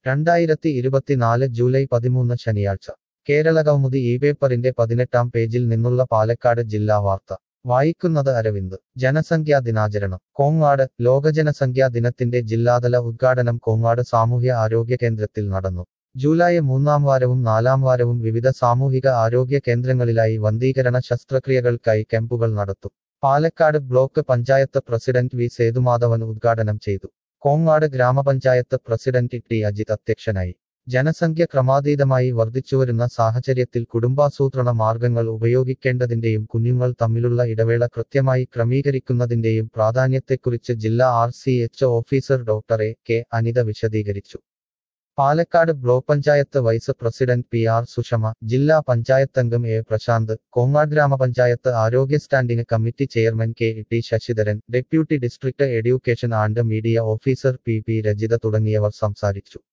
രണ്ടായിരത്തി ഇരുപത്തിനാല് ജൂലൈ പതിമൂന്ന് ശനിയാഴ്ച കേരള കൗമുദി ഈ പേപ്പറിന്റെ പതിനെട്ടാം പേജിൽ നിന്നുള്ള പാലക്കാട് ജില്ലാ വാർത്ത വായിക്കുന്നത് അരവിന്ദ് ജനസംഖ്യാ ദിനാചരണം കോങ്ങാട് ലോക ജനസംഖ്യാ ദിനത്തിന്റെ ജില്ലാതല ഉദ്ഘാടനം കോങ്ങാട് സാമൂഹ്യ ആരോഗ്യ കേന്ദ്രത്തിൽ നടന്നു ജൂലൈ മൂന്നാം വാരവും നാലാം വാരവും വിവിധ സാമൂഹിക ആരോഗ്യ കേന്ദ്രങ്ങളിലായി വന്ധീകരണ ശസ്ത്രക്രിയകൾക്കായി ക്യാമ്പുകൾ നടത്തും Palakkad block panchayat president V Sethumadhavan ഉദ്ഘാടനം ചെയ്തു കോങ്ങാട് ഗ്രാമപഞ്ചായത്ത് പ്രസിഡന്റ് ടി അജിത് അധ്യക്ഷനായി ജനസംഖ്യ ക്രമാതീതമായി വർദ്ധിച്ചുവരുന്ന സാഹചര്യത്തിൽ കുടുംബാസൂത്രണ മാർഗങ്ങൾ ഉപയോഗിക്കേണ്ടതിന്റെയും കുഞ്ഞുങ്ങൾ തമ്മിലുള്ള ഇടവേള കൃത്യമായി ക്രമീകരിക്കുന്നതിന്റെയും പ്രാധാന്യത്തെക്കുറിച്ച് ജില്ലാ R C H officer doctor A K Anitha വിശദീകരിച്ചു Palakkad block panchayat vice president P R Sushama ജില്ലാ പഞ്ചായത്തംഗം എ പ്രശാന്ത് കോങ്ങാട് ഗ്രാമപഞ്ചായത്ത് ആരോഗ്യ standing committee chairman K T Sasidharan deputy district education and media officer P P Rajitha തുടങ്ങിയവർ സംസാരിച്ചു